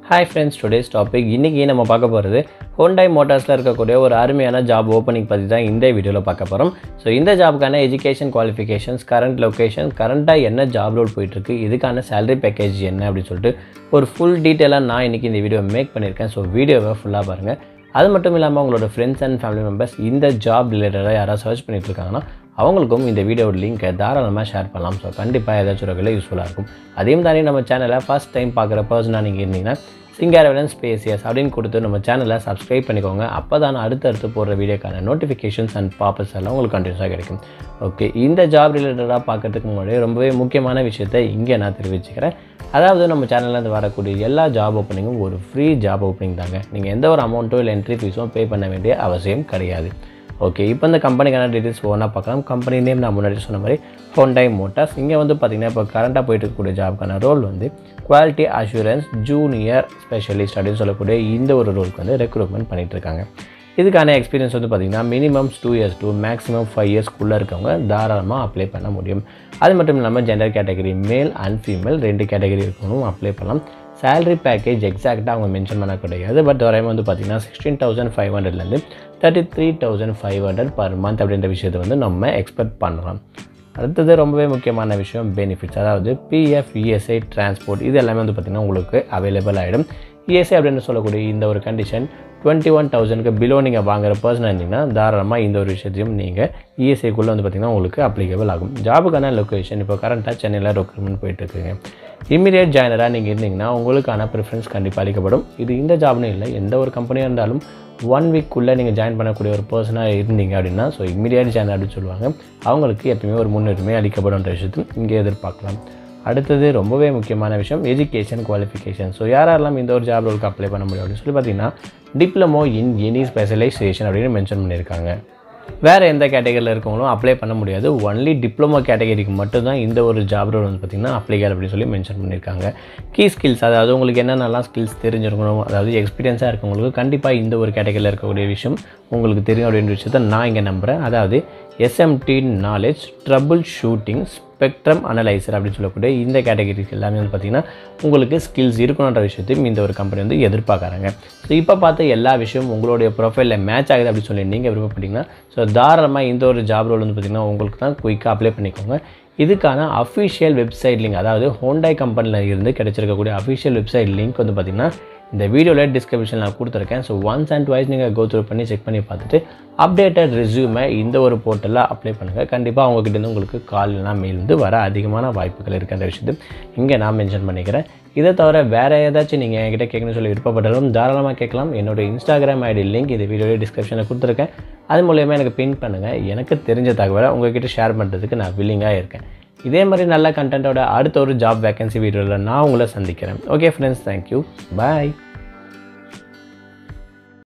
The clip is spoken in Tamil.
ஹாய் ஃப்ரெண்ட்ஸ் டுடேஸ் டாபிக் இன்றைக்கி நம்ம பார்க்க போகிறது ஹோண்டாய் மோட்டார்ஸில் இருக்கக்கூடிய ஒரு அருமையான ஜாப் ஓப்பனிங் பற்றி தான் இந்த வீடியோவில் பார்க்க போகிறோம் ஸோ இந்த ஜாபுக்கான எஜுகேஷன் குவாலிஃபிகேஷன்ஸ் கரண்ட் லொக்கேஷன் கரண்ட்டாக என்ன ஜாப் ரோல் போயிட்டுருக்கு இதுக்கான சேலரி பேக்கேஜ் என்ன அப்படின்னு சொல்லிட்டு ஒரு ஃபுல் டீட்டெயிலாக நான் இன்றைக்கி இந்த வீடியோ மேக் பண்ணியிருக்கேன் ஸோ வீடியோவை ஃபுல்லாக பாருங்கள் அது மட்டும் இல்லாமல் உங்களோட ஃப்ரெண்ட்ஸ் அண்ட் ஃபேமிலி மெம்பர்ஸ் இந்த ஜாப் ரிலேட்டடாக யாராவது சர்ச் பண்ணிட்டு இருக்காங்கன்னா அவங்களுக்கும் இந்த வீடியோட லிங்க்கை தாராளமாக ஷேர் பண்ணலாம் ஸோ கண்டிப்பாக ஏதாச்சும் ஒரு வகையில் யூஸ்ஃபுல்லாக இருக்கும் அதையும் தாண்டி நம்ம சேனலை ஃபஸ்ட் டைம் பார்க்குற பர்சனாக நீங்கள் இருந்தீங்கன்னா சிங்கார் எவிடன்ஸ் ஸ்பேசியஸ் அப்படின்னு கொடுத்து நம்ம சேனலை சப்ஸ்கிரைப் பண்ணிக்கோங்க அப்போ தான் அடுத்தடுத்து போடுற வீடியோக்கான நோட்டிஃபிகேஷன்ஸ் அண்ட் பாப்பர்ஸ் எல்லாம் உங்களுக்கு கண்டினியூஸாக கிடைக்கும் ஓகே இந்த ஜாப் ரிலேட்டடாக பார்க்கறதுக்கு முன்னாடி ரொம்பவே முக்கியமான விஷயத்தை இங்கே நான் தெரிவிச்சுக்கிறேன் அதாவது நம்ம சேனல்லேருந்து வரக்கூடிய எல்லா ஜாப் ஓப்பனிங்கும் ஒரு ஃப்ரீ ஜாப் ஓப்பனிங் தாங்க நீங்கள் எந்த ஒரு அமௌண்ட்டோ இல்லை என்ட்ரி ஃபீஸும் பே பண்ண வேண்டிய அவசியம் கிடையாது ஓகே இப்போ இந்த கம்பெனிக்கான டீட்டெயில்ஸ் ஒன்றா பார்க்கலாம் கம்பெனி நேம் நான் முன்னாடி சொன்ன மாதிரி ஹோண்டாய் மோட்டார்ஸ் இங்கே வந்து பார்த்திங்கன்னா இப்போ கரண்ட்டாக போயிட்டு இருக்கக்கூடிய ஜாப்க்கான ரோல் வந்து குவாலிட்டி அஷூரன்ஸ் ஜூனியர் ஸ்பெஷலிஸ்ட் அப்படின்னு சொல்லக்கூடிய இந்த ஒரு ரோலுக்கு வந்து ரெக்ரூட்மெண்ட் பண்ணிகிட்டு இருக்காங்க இதுக்கான எக்ஸ்பீரியன்ஸ் வந்து பார்த்திங்கன்னா minimum two years to maximum five இயர்ஸ்க்குள்ளே இருக்கவங்க தாராளமாக அப்ளை பண்ண முடியும் அது மட்டும் இல்லாமல் gender category male and female ரெண்டு கேட்டகரி இருக்கணும் அப்ளை பண்ணலாம் சேலரி பேக்கேஜ் எக்ஸாக்டாக அவங்க மென்ஷன் பண்ண கிடையாது பட் வரையும் வந்து பார்த்திங்கன்னா சிக்ஸ்டீன் தௌசண்ட் ஃபைவ் ஹண்ட்ரட்லேருந்து thirty three thousand five hundred per month அப்படின்ற விஷயத்தை வந்து நம்ம எக்ஸ்பெக்ட் பண்ணலாம் அடுத்தது ரொம்பவே முக்கியமான விஷயம் பெனிஃபிட்ஸ் அதாவது பிஎஃப் இஎஸ்ஐ டிரான்ஸ்போர்ட் இது எல்லாமே வந்து பார்த்திங்கன்னா உங்களுக்கு அவைலபிள் ஆகிடும் இஎஸ்ஐ அப்படின்னு சொல்லக்கூடிய இந்த ஒரு கண்டிஷன் டுவெண்ட்டி ஒன் தௌசண்ட்க்கு பிலோ நீங்கள் வாங்குற பர்சனாக இருந்தீங்கன்னா தாராளமாக இந்த ஒரு விஷயத்தையும் நீங்கள் இஎஸ்ஐக்குள்ளே வந்து பார்த்திங்கன்னா உங்களுக்கு அப்ளிகபிள் ஆகும் ஜாபுக்கான லொக்கேஷன் இப்போ கரண்ட்டாக சென்னையில் ரெக்ரூட்மெண்ட் போயிட்டுருக்குங்க இமீடியட் ஜாயினராக நீங்கள் இருந்தீங்கன்னா உங்களுக்கான ப்ரிஃபரன்ஸ் கண்டிப்பாக அளிக்கப்படும் இது இந்த ஜாப்னு இல்லை எந்த ஒரு கம்பெனியாக இருந்தாலும் ஒன் வீக்குள்ளே நீங்கள் ஜாயின் பண்ணக்கூடிய ஒரு பர்சனாக இருந்தீங்க அப்படின்னா ஸோ இமீடியட் ஜாயின் அப்படின்னு சொல்லுவாங்க அவங்களுக்கு எப்பயுமே ஒரு முன்னுரிமை அளிக்கப்படும்ன்ற விஷயத்தையும் இங்கே எதிர்பார்க்கலாம் அடுத்தது ரொம்பவே முக்கியமான விஷயம் எஜுகேஷன் குவாலிஃபிகேஷன் ஸோ யாரெல்லாம் இந்த ஒரு ஜாப் ரோலுக்கு அப்ளை பண்ண முடியும் அப்படின்னு சொல்லி பார்த்தீங்கன்னா டிப்ளமோ இன் எனி ஸ்பெஷலைசேஷன் அப்படின்னு மென்ஷன் பண்ணியிருக்காங்க வேறு எந்த கேட்டகரியில் இருக்கவங்களும் அப்ளை பண்ண முடியாது ஒன்லி டிப்ளமோ கேட்டகரிக்கு மட்டும்தான் இந்த ஒரு ஜாப் ரோல் வந்து பார்த்திங்கன்னா அப்ளிகர் அப்படின்னு சொல்லி மென்ஷன் பண்ணியிருக்காங்க கீ ஸ்கில்ஸ் அதாவது உங்களுக்கு என்னென்னலாம் ஸ்கில்ஸ் தெரிஞ்சிருக்கணும் அதாவது எக்ஸ்பீரியன்ஸாக இருக்கவங்களுக்கு கண்டிப்பாக இந்த ஒரு கேட்டகரியில் இருக்கக்கூடிய விஷயம் உங்களுக்கு தெரியும் அப்படின்ற விஷயத்த நான் இங்கே நம்புகிறேன் அதாவது SMT knowledge troubleshooting spectrum analyser அப்படின்னு சொல்லக்கூடிய இந்த கேட்டகரிஸ் எல்லாமே வந்து பார்த்திங்கன்னா உங்களுக்கு ஸ்கில்ஸ் இருக்கணுன்ற விஷயத்தையும் இந்த ஒரு கம்பெனி வந்து எதிர்பார்க்குறாங்க ஸோ இப்போ பார்த்த எல்லா விஷயமும் உங்களுடைய ப்ரொஃபைலில் மேட்ச் ஆகுது அப்படின்னு சொல்லி நீங்கள் விருப்பப்பட்டீங்கன்னா ஸோ தாராளமாக இந்த ஒரு ஜாப் ரோல் வந்து பார்த்திங்கன்னா உங்களுக்கு தான் குயிக்காக அப்ளை பண்ணிக்கோங்க இதுக்கான அஃபிஷியல் வெப்சைட் லிங்க் அதாவது ஹோண்டாய் கம்பெனியில் இருந்து கிடைச்சிருக்கக்கூடிய அஃபிஷியல் வெப்சைட் லிங்க் வந்து பார்த்திங்கன்னா இந்த வீடியோவில் டிஸ்கிரிப்ஷன் நான் கொடுத்துருக்கேன் ஸோ ஒன்ஸ் அண்ட் ட்வைஸ் நீங்கள் கோ த்ரூ பண்ணி செக் பண்ணி பார்த்துட்டு அப்டேட்டட் ரெஸ்யூமை இந்த ஒரு போர்ட்டலில் அப்ளை பண்ணுங்கள் கண்டிப்பாக அவங்ககிட்டேருந்து உங்களுக்கு கால் இல்லைனா மெயில் வந்து வர அதிகமான வாய்ப்புகள் இருக்கின்ற விஷயத்தை இங்கே நான் மென்ஷன் பண்ணிக்கிறேன் இதை தவிர வேறு ஏதாச்சும் நீங்கள் என்கிட்ட கேட்கணும்னு சொல்லி விருப்பப்பட்டாலும் தாராளமாக கேட்கலாம் என்னோட இன்ஸ்டாகிராம் ஐடி லிங்க் இந்த வீடியோவில் டிஸ்கிரிப்ஷனில் கொடுத்துருக்கேன் அது மூலயமா எனக்கு பின் பண்ணுங்கள் எனக்கு தெரிஞ்ச தகவலை உங்ககிட்ட ஷேர் பண்ணுறதுக்கு நான் வில்லிங்காக இருக்கேன் இதே மாதிரி நல்ல கண்டென்ட்டோட அடுத்த ஒரு ஜாப் வேகன்சி வீடியோவில் நான் உங்களை சந்திக்கிறேன் ஓகே ஃப்ரெண்ட்ஸ் தேங்க்யூ பாய்